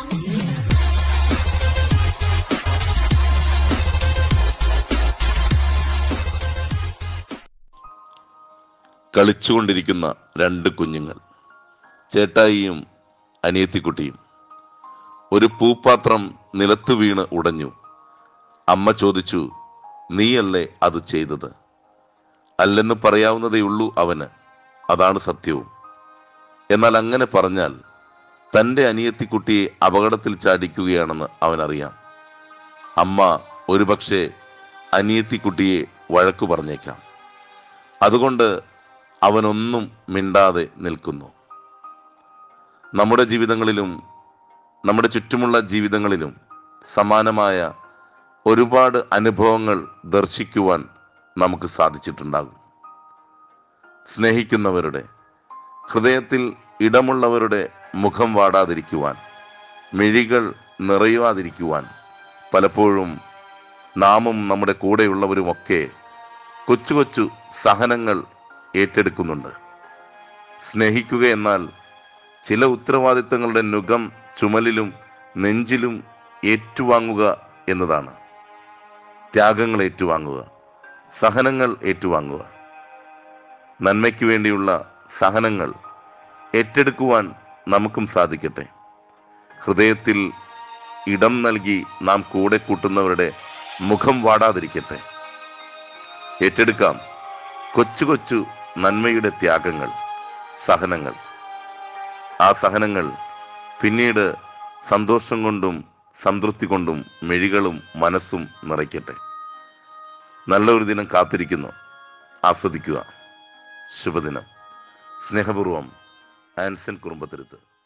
കളിച്ചുകൊണ്ടിരിക്കുന്ന രണ്ട് കുഞ്ഞുങ്ങൾ ചേട്ടായിയും അനിയത്തിക്കുട്ടിയും ഒരു പൂപ്പാത്രം നിലത്തു വീണ് ഉടഞ്ഞു അമ്മ ചോദിച്ചു നീയല്ലേ അത് ചെയ്തത് അല്ലെന്ന് പറയാവുന്നതേയുള്ളൂ അവന് അതാണ് സത്യവും എന്നാൽ അങ്ങനെ പറഞ്ഞാൽ തൻ്റെ അനിയത്തിക്കുട്ടിയെ അപകടത്തിൽ ചാടിക്കുകയാണെന്ന് അവനറിയാം അമ്മ ഒരുപക്ഷെ അനിയത്തിക്കുട്ടിയെ വഴക്കു പറഞ്ഞേക്കാം അതുകൊണ്ട് അവനൊന്നും മിണ്ടാതെ നിൽക്കുന്നു നമ്മുടെ ജീവിതങ്ങളിലും നമ്മുടെ ചുറ്റുമുള്ള ജീവിതങ്ങളിലും സമാനമായ ഒരുപാട് അനുഭവങ്ങൾ ദർശിക്കുവാൻ നമുക്ക് സാധിച്ചിട്ടുണ്ടാകും സ്നേഹിക്കുന്നവരുടെ ഹൃദയത്തിൽ ഇടമുള്ളവരുടെ മുഖം വാടാതിരിക്കുവാൻ മിഴികൾ നിറയുവാതിരിക്കുവാൻ പലപ്പോഴും നാമും നമ്മുടെ കൂടെയുള്ളവരുമൊക്കെ കൊച്ചു കൊച്ചു സഹനങ്ങൾ ഏറ്റെടുക്കുന്നുണ്ട് സ്നേഹിക്കുക എന്നാൽ ചില ഉത്തരവാദിത്തങ്ങളുടെ നുകം ചുമലിലും നെഞ്ചിലും ഏറ്റുവാങ്ങുക എന്നതാണ് ത്യാഗങ്ങൾ ഏറ്റുവാങ്ങുക സഹനങ്ങൾ ഏറ്റുവാങ്ങുക നന്മയ്ക്ക് വേണ്ടിയുള്ള സഹനങ്ങൾ ഏറ്റെടുക്കുവാൻ നമുക്കും സാധിക്കട്ടെ ഹൃദയത്തിൽ ഇടം നൽകി നാം കൂടെ കൂട്ടുന്നവരുടെ മുഖം വാടാതിരിക്കട്ടെ ഏറ്റെടുക്കാം കൊച്ചു കൊച്ചു നന്മയുടെ ത്യാഗങ്ങൾ സഹനങ്ങൾ ആ സഹനങ്ങൾ പിന്നീട് സന്തോഷം കൊണ്ടും സംതൃപ്തി കൊണ്ടും മെഴികളും മനസ്സും നിറയ്ക്കട്ടെ നല്ലൊരു ദിനം കാത്തിരിക്കുന്നു ആസ്വദിക്കുക ശുഭദിനം സ്നേഹപൂർവം ആൻസൺ കുറുമ്പത്തിരുത്ത്